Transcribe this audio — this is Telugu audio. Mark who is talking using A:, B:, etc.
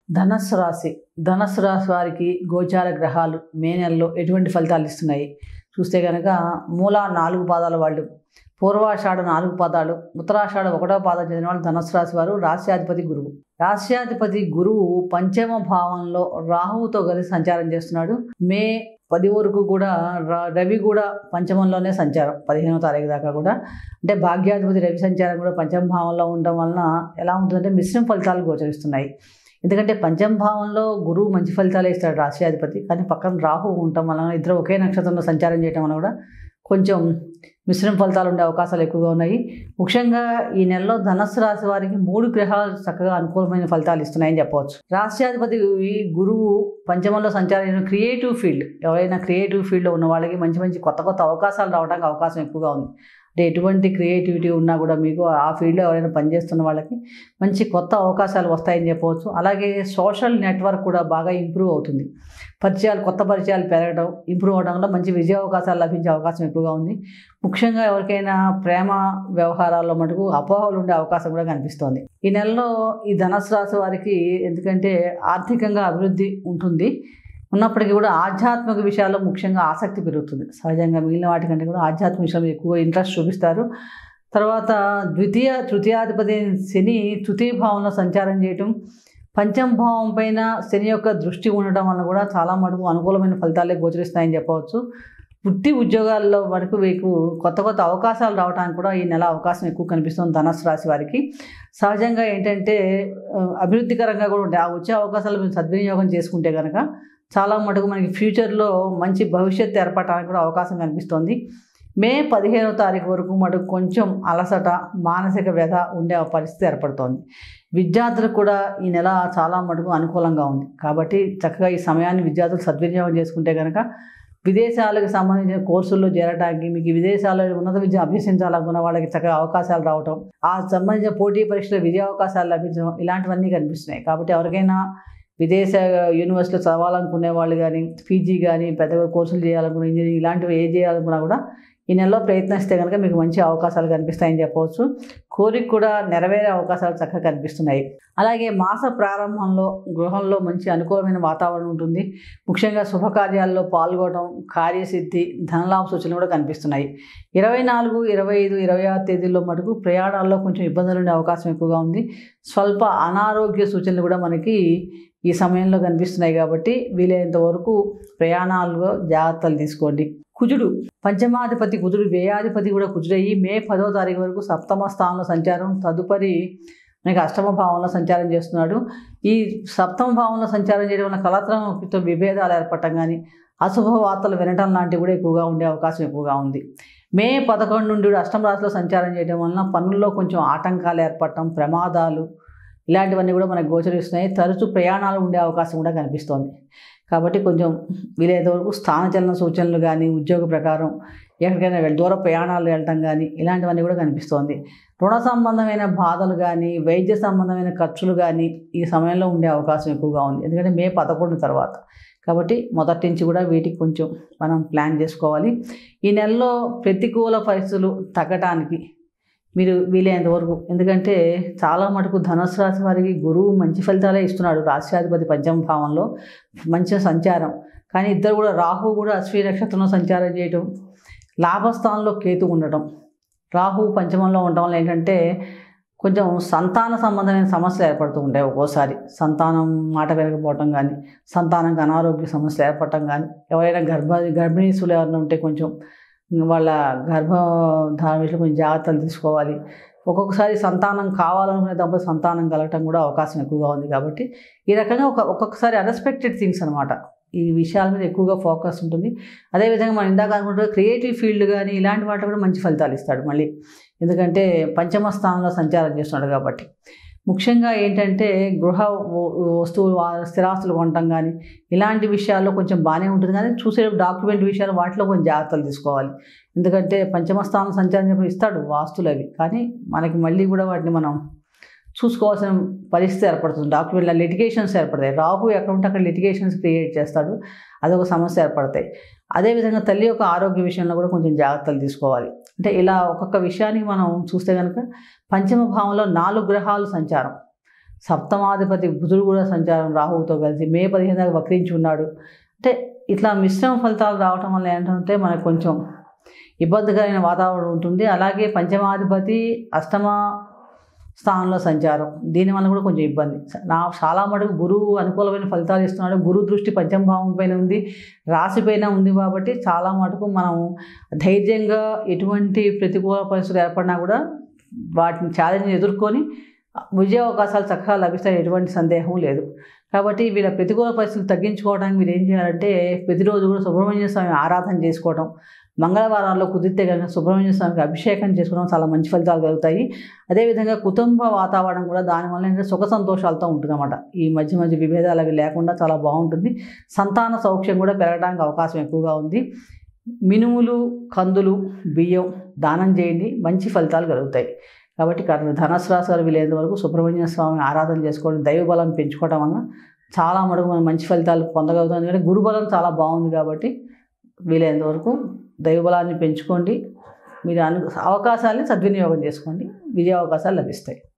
A: ధనస్సు రాశి ధనస్సు రాశి వారికి గోచార గ్రహాలు మే నెలలో ఎటువంటి ఫలితాలు ఇస్తున్నాయి చూస్తే కనుక మూల నాలుగు పాదాల వాళ్ళు పూర్వాషాఢ నాలుగు పాదాలు ఉత్తరాషాఢ ఒకటో పాదం చెందిన వాళ్ళు ధనస్సు రాశి వారు రాశ్యాధిపతి గురువు రాశ్యాధిపతి గురువు పంచమ భావంలో రాహువుతో కలిసి సంచారం చేస్తున్నాడు మే పది వరకు కూడా ర- రవి కూడా పంచమంలోనే సంచారం పదిహేనవ తారీఖు దాకా కూడా అంటే భాగ్యాధిపతి రవి సంచారం కూడా పంచమ భావంలో ఉండడం వలన ఎలా ఉంటుందంటే మిశ్రమ ఫలితాలు గోచరిస్తున్నాయి ఎందుకంటే పంచమ భావంలో గురువు మంచి ఫలితాలే ఇస్తాడు రాశ్యాధిపతి కానీ పక్కన రాహు ఉండటం వలన ఇద్దరు ఒకే నక్షత్రంలో సంచారం చేయడం వలన కూడా కొంచెం మిశ్రమ ఫలితాలు ఉండే అవకాశాలు ఎక్కువగా ఉన్నాయి ముఖ్యంగా ఈ నెలలో ధనస్సు రాశి వారికి మూడు గ్రహాలు చక్కగా అనుకూలమైన ఫలితాలు ఇస్తున్నాయని చెప్పవచ్చు రాష్ట్రాధిపతి ఈ గురువు పంచమంలో సంచారం క్రియేటివ్ ఫీల్డ్ ఎవరైనా క్రియేటివ్ ఫీల్డ్లో ఉన్న వాళ్ళకి మంచి మంచి కొత్త కొత్త అవకాశాలు రావడానికి అవకాశం ఎక్కువగా ఉంది అంటే ఎటువంటి క్రియేటివిటీ ఉన్నా కూడా మీకు ఆ ఫీల్డ్లో ఎవరైనా పనిచేస్తున్న వాళ్ళకి మంచి కొత్త అవకాశాలు వస్తాయని చెప్పవచ్చు అలాగే సోషల్ నెట్వర్క్ కూడా బాగా ఇంప్రూవ్ అవుతుంది పరిచయాలు కొత్త పరిచయాలు పెరగడం ఇంప్రూవ్ అవడం వల్ల మంచి విజయ అవకాశాలు లభించే అవకాశం ఎక్కువగా ఉంది ముఖ్యంగా ఎవరికైనా ప్రేమ వ్యవహారాల్లో మటుకు అపోహలు ఉండే అవకాశం కూడా కనిపిస్తోంది ఈ నెలలో ఈ ధనస్సు రాశి వారికి ఎందుకంటే ఆర్థికంగా అభివృద్ధి ఉంటుంది ఉన్నప్పటికీ కూడా ఆధ్యాత్మిక విషయాల్లో ముఖ్యంగా ఆసక్తి పెరుగుతుంది సహజంగా మిగిలిన వాటికంటే కూడా ఆధ్యాత్మిక విషయంలో ఎక్కువ ఇంట్రెస్ట్ చూపిస్తారు తర్వాత ద్వితీయ తృతీయాధిపతి శని తృతీయ భావంలో సంచారం చేయటం పంచమ భావం పైన శని యొక్క దృష్టి ఉండడం వల్ల కూడా చాలా మటుకు అనుకూలమైన ఫలితాలే గోచరిస్తాయని చెప్పవచ్చు వృత్తి ఉద్యోగాల్లో వరకు మీకు కొత్త కొత్త అవకాశాలు రావడానికి కూడా ఈ నెల అవకాశం ఎక్కువ కనిపిస్తుంది ధనస్సు రాశి వారికి సహజంగా ఏంటంటే ఆ, అభివృద్ధికరంగా కూడా ఉంటాయి ఆ వచ్చే అవకాశాలు మీరు సద్వినియోగం చేసుకుంటే కనుక చాలా మటుకు మనకి ఫ్యూచర్లో మంచి భవిష్యత్తు ఏర్పడడానికి కూడా అవకాశం కనిపిస్తుంది మే పదిహేనవ తారీఖు వరకు మటుకు కొంచెం అలసట మానసిక వ్యధ ఉండే పరిస్థితి ఏర్పడుతోంది విద్యార్థులకు కూడా ఈ నెల చాలా మటుకు అనుకూలంగా ఉంది కాబట్టి చక్కగా ఈ సమయాన్ని విద్యార్థులు సద్వినియోగం చేసుకుంటే కనుక విదేశాలకు సంబంధించిన కోర్సుల్లో చేరడానికి మీకు ఈ విదేశాల్లో ఉన్నత విద్య అభ్యసించాలనుకున్న వాళ్ళకి చక్కగా అవకాశాలు రావటం ఆ సంబంధించిన పోటీ పరీక్షల విజయ అవకాశాలు లభించడం ఇలాంటివన్నీ కనిపిస్తున్నాయి కాబట్టి ఎవరికైనా విదేశ యూనివర్సిటీలో చదవాలనుకునే వాళ్ళు కానీ పీజీ కానీ పెద్దగా కోర్సులు చేయాలనుకున్న ఇంజనీరింగ్ ఇలాంటివి ఏ చేయాలనుకున్నా కూడా ఈ నెలలో ప్రయత్నిస్తే కనుక మీకు మంచి అవకాశాలు కనిపిస్తాయని చెప్పవచ్చు కోరిక కూడా నెరవేరే అవకాశాలు చక్కగా కనిపిస్తున్నాయి అలాగే మాస ప్రారంభంలో గృహంలో మంచి అనుకూలమైన వాతావరణం ఉంటుంది ముఖ్యంగా శుభకార్యాల్లో పాల్గొనడం కార్యసిద్ధి ధనలాభ సూచనలు కూడా కనిపిస్తున్నాయి ఇరవై నాలుగు ఇరవై ఐదు ఇరవై ఆరు తేదీల్లో మటుకు ప్రయాణాల్లో కొంచెం ఇబ్బందులు ఉండే అవకాశం ఎక్కువగా ఉంది స్వల్ప అనారోగ్య సూచనలు కూడా మనకి ఈ సమయంలో కనిపిస్తున్నాయి కాబట్టి వీలైనంత వరకు ప్రయాణాల్లో జాగ్రత్తలు తీసుకోండి కుజుడు పంచమాధిపతి కుజుడు వ్యయాధిపతి కూడా కుజుడయ్యి మే పదో తారీఖు వరకు సప్తమ స్థానంలో సంచారం తదుపరి మనకి అష్టమ భావంలో సంచారం చేస్తున్నాడు ఈ సప్తమ భావంలో సంచారం చేయడం వల్ల కలత్రంతో విభేదాలు ఏర్పడటం కానీ అశుభ వార్తలు వినటం లాంటివి కూడా ఎక్కువగా ఉండే అవకాశం ఎక్కువగా ఉంది మే పదకొండు నుండి కూడా అష్టమ రాశిలో సంచారం చేయడం వలన పనుల్లో కొంచెం ఆటంకాలు ఏర్పడటం ప్రమాదాలు ఇలాంటివన్నీ కూడా మనకు గోచరిస్తున్నాయి తరచూ ప్రయాణాలు ఉండే అవకాశం కూడా కనిపిస్తోంది కాబట్టి కొంచెం వీలైనంత వరకు స్థానచలన సూచనలు కానీ ఉద్యోగ ప్రకారం ఎక్కడికైనా వెళ్ళి దూర ప్రయాణాలు వెళ్ళటం కానీ ఇలాంటివన్నీ కూడా కనిపిస్తోంది రుణ సంబంధమైన బాధలు కానీ వైద్య సంబంధమైన ఖర్చులు కానీ ఈ సమయంలో ఉండే అవకాశం ఎక్కువగా ఉంది ఎందుకంటే మే పదకొండు తర్వాత కాబట్టి మొదటి నుంచి కూడా వీటికి కొంచెం మనం ప్లాన్ చేసుకోవాలి ఈ నెలలో ప్రతికూల పరిస్థితులు తగ్గటానికి మీరు వీలైనంత వరకు ఎందుకంటే చాలా మటుకు ధనుసు రాశి వారికి గురువు మంచి ఫలితాలే ఇస్తున్నాడు రాష్ట్రాధిపతి పంచమ భావంలో మంచి సంచారం కానీ ఇద్దరు కూడా రాహు కూడా అశ్విని నక్షత్రంలో సంచారం చేయటం లాభస్థానంలో కేతు ఉండటం రాహు పంచమంలో ఉండటం వల్ల ఏంటంటే కొంచెం సంతాన సంబంధమైన సమస్యలు ఏర్పడుతూ ఉంటాయి ఒక్కోసారి సంతానం మాట పెరగకపోవటం కానీ సంతానంకి అనారోగ్య సమస్యలు ఏర్పడటం కానీ ఎవరైనా గర్భ గర్భిణీసులు ఎవరైనా ఉంటే కొంచెం వాళ్ళ గర్భధారణ విషయంలో కొంచెం జాగ్రత్తలు తీసుకోవాలి ఒక్కొక్కసారి సంతానం కావాలనుకునే దాంట్లో సంతానం కలగటం కూడా అవకాశం ఎక్కువగా ఉంది కాబట్టి ఈ రకంగా ఒక ఒక్కొక్కసారి అన్ఎక్స్పెక్టెడ్ థింగ్స్ అనమాట ఈ విషయాల మీద ఎక్కువగా ఫోకస్ ఉంటుంది అదేవిధంగా మనం ఇందాక అనుకుంటే క్రియేటివ్ ఫీల్డ్ కానీ ఇలాంటి వాటిలో కూడా మంచి ఫలితాలు ఇస్తాడు మళ్ళీ ఎందుకంటే పంచమ స్థానంలో సంచారం చేస్తున్నాడు కాబట్టి ముఖ్యంగా ఏంటంటే గృహ వ- వస్తువులు వా- స్థిరాస్తులు కొనటం కానీ ఇలాంటి విషయాల్లో కొంచెం బాగానే ఉంటుంది కానీ చూసే డాక్యుమెంట్ విషయాలు వాటిలో కొంచెం జాగ్రత్తలు తీసుకోవాలి ఎందుకంటే పంచమ స్థానం సంచారం చెప్పి ఇస్తాడు వాస్తులు అవి కానీ మనకి మళ్ళీ కూడా వాటిని మనం చూసుకోవాల్సిన పరిస్థితి ఏర్పడుతుంది డాక్యుమెంట్ల లిటిగేషన్స్ ఏర్పడతాయి రాహు ఎక్కడ ఉంటే అక్కడ లిటిగేషన్స్ క్రియేట్ చేస్తాడు అదొక సమస్య ఏర్పడతాయి అదేవిధంగా తల్లి యొక్క ఆరోగ్య విషయంలో కూడా కొంచెం జాగ్రత్తలు తీసుకోవాలి అంటే ఇలా ఒక్కొక్క విషయానికి మనం చూస్తే కనుక పంచమ భావంలో నాలుగు గ్రహాలు సంచారం సప్తమాధిపతి బుధుడు కూడా సంచారం రాహువుతో కలిసి మే పదిహేను దాకా వక్రించి ఉన్నాడు అంటే ఇట్లా మిశ్రమ ఫలితాలు రావటం వల్ల ఏంటంటే మనకు కొంచెం ఇబ్బందికరమైన వాతావరణం ఉంటుంది అలాగే పంచమాధిపతి అష్టమ స్థానంలో సంచారం దీనివల్ల కూడా కొంచెం ఇబ్బంది నా చాలా మటుకు గురువు అనుకూలమైన ఫలితాలు ఇస్తున్నాడు గురు దృష్టి పంచమ భావం పైన ఉంది రాశి పైన ఉంది కాబట్టి చాలా మటుకు మనం ధైర్యంగా ఎటువంటి ప్రతికూల పరిస్థితులు ఏర్పడినా కూడా వాటిని ఛాలెంజ్ ఎదుర్కొని విజయ అవకాశాలు చక్కగా లభిస్తాయి ఎటువంటి సందేహం లేదు కాబట్టి వీళ్ళ ప్రతికూల పరిస్థితులు తగ్గించుకోవడానికి మీరు ఏం చేయాలంటే ప్రతిరోజు కూడా సుబ్రహ్మణ్య స్వామి ఆరాధన చేసుకోవడం మంగళవారాల్లో కుదిరితే కనుక సుబ్రహ్మణ్య స్వామికి అభిషేకం చేసుకోవడం చాలా మంచి ఫలితాలు కలుగుతాయి అదేవిధంగా కుటుంబ వాతావరణం కూడా దానివల్ల ఏంటంటే సుఖ సంతోషాలతో ఉంటుందన్నమాట ఈ మధ్య మధ్య విభేదాలు అవి లేకుండా చాలా బాగుంటుంది సంతాన సౌఖ్యం కూడా పెరగడానికి అవకాశం ఎక్కువగా ఉంది మినుములు కందులు బియ్యం దానం చేయండి మంచి ఫలితాలు కలుగుతాయి కాబట్టి కర్ణ ధనస్సు రాశి వారు వీలైనంత వరకు సుబ్రహ్మణ్య స్వామి ఆరాధన చేసుకోవడం దైవ బలం పెంచుకోవడం వలన చాలా మటుకు మనం మంచి ఫలితాలు పొందగలుగుతాం ఎందుకంటే గురుబలం చాలా బాగుంది కాబట్టి వీలైనంత వరకు దైవబలాన్ని పెంచుకోండి మీరు అను అవకాశాలని సద్వినియోగం చేసుకోండి విజయ అవకాశాలు లభిస్తాయి